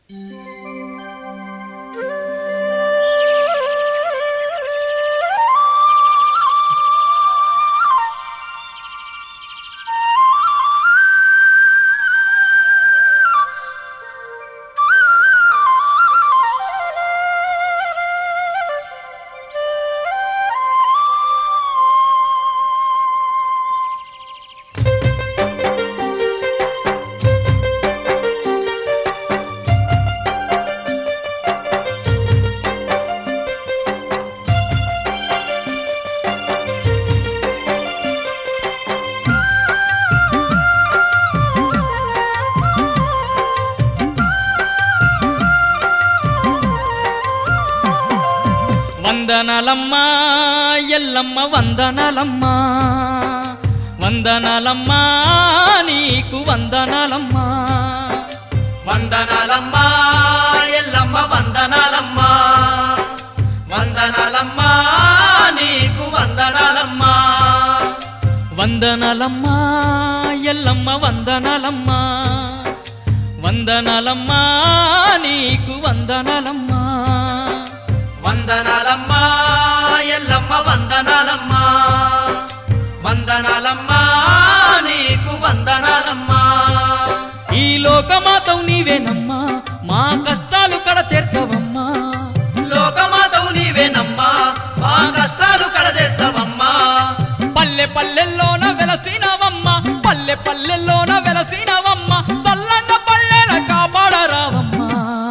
వందనలమ్మా ఎల్లమ్మ వందనలమ్మా వందనలమ్మా నీకు వందనలమ్మా వందనాలమ్మా ఎల్లమ్మ వందనాలమ్మా వందనాలమ్మా నీకు వందనాలమ్మా వందనలమ్మా ఎల్లమ్మ వందనలమ్మా వందనలమ్మా నీకు వందనలమ్మా వందనాలమ్మా ఎల్లమ్మ వందనాలమ్మా వందనాలమ్మా నీకు వందనాలమ్మా ఈ లోకమాతవు నీవేనమ్మా మా కష్టాలు కడ తీర్చవమ్మా లోకమాతవు నీవేనమ్మా మా కష్టాలు కడదెచ్చవమ్మా పల్లె పల్లెల్లోన వెలసినవమ్మ పల్లె పల్లెల్లోన వెలసినవమ్మ సల్లంగ పల్లెల కాపాడరావమ్మా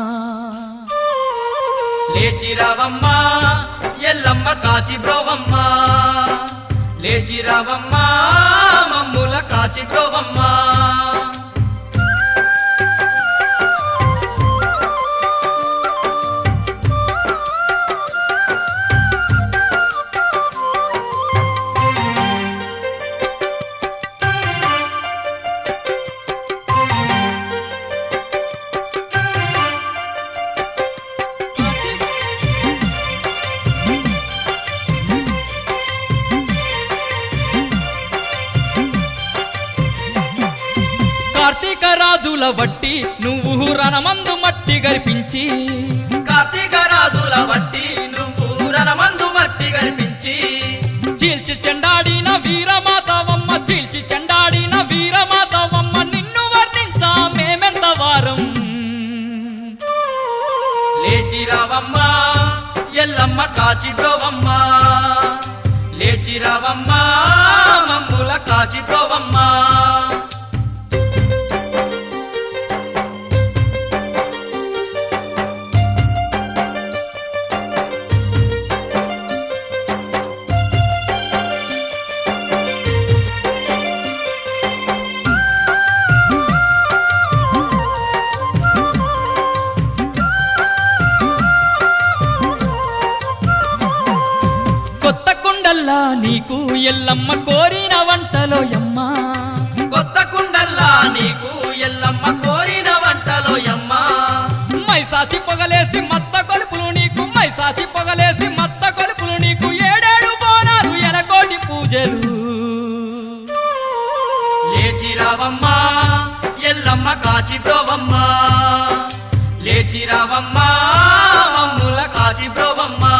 లేచిరావమ్మా ఎల్లమ్మ కాచి బ్రోవమ్మా లేచిరావమ్మా మమ్ముల కాచి బ్రోవమ్మా కార్తీక రాజుల వట్టి నువ్వు రణమందు మట్టి గరిపించి కార్తీక రాజుల వట్టి నువ్వు రణమందు మట్టి కనిపించి చీల్చి చెండాడిన వీరమాతవమ్మ చీల్చి చెండాడిన వీరమాతవమ్మ నిన్ను వర్ణించా మేమెంత వారం లేచిరావమ్మా ఎల్లమ్మ కాచి బ్రోవమ్మా లేచిరావమ్మా మమ్ముల కాచి బ్రోవమ్మా కొత్త కుండల్లా నీకు ఎల్లమ్మ కోరిన వంటలో యమ్మా కొత్త కుండల్లా నీకు ఎల్లమ్మ కోరిన వంటలో యమ్మా మైసాసి పొగలేసి మత్త కొలుపులు నీకు మైసాసి పొగలేసి మత్త కొలుపులు నీకు ఏడేడు బోనాలు ఎనకోటి పూజలు లేచిరావమ్మా ఎల్లమ్మ కాచి బ్రోవమ్మా లేచిరావమ్మా మమ్ముల కాచి బ్రోవమ్మా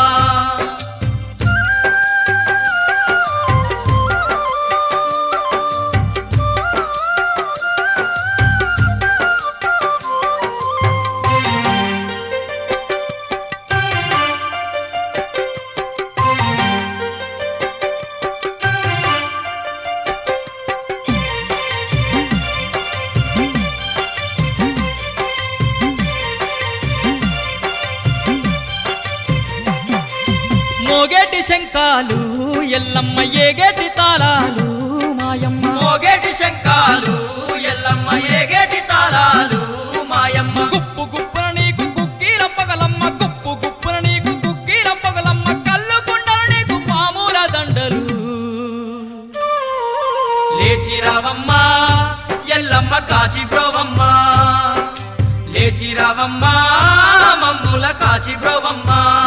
మోగేటి శంఖాలు ఎల్లమ్మ ఏగేటి తాళాలు మాయమ్మ మోగేటి శంఖాలు ఎల్లమ్మ ఏగేటి తాళాలు మాయమ్మ గుప్పు గుప్పున నీకు కుక్కీల పగలమ్మ గుప్పు గుప్పున నీకు కుక్కీల పగలమ్మ కళ్ళు కుండలు నీకు పాముల దండలు లేచిరావమ్మా ఎల్లమ్మ కాచి బ్రోవమ్మా లేచిరావమ్మా మమ్ముల కాచి బ్రోవమ్మా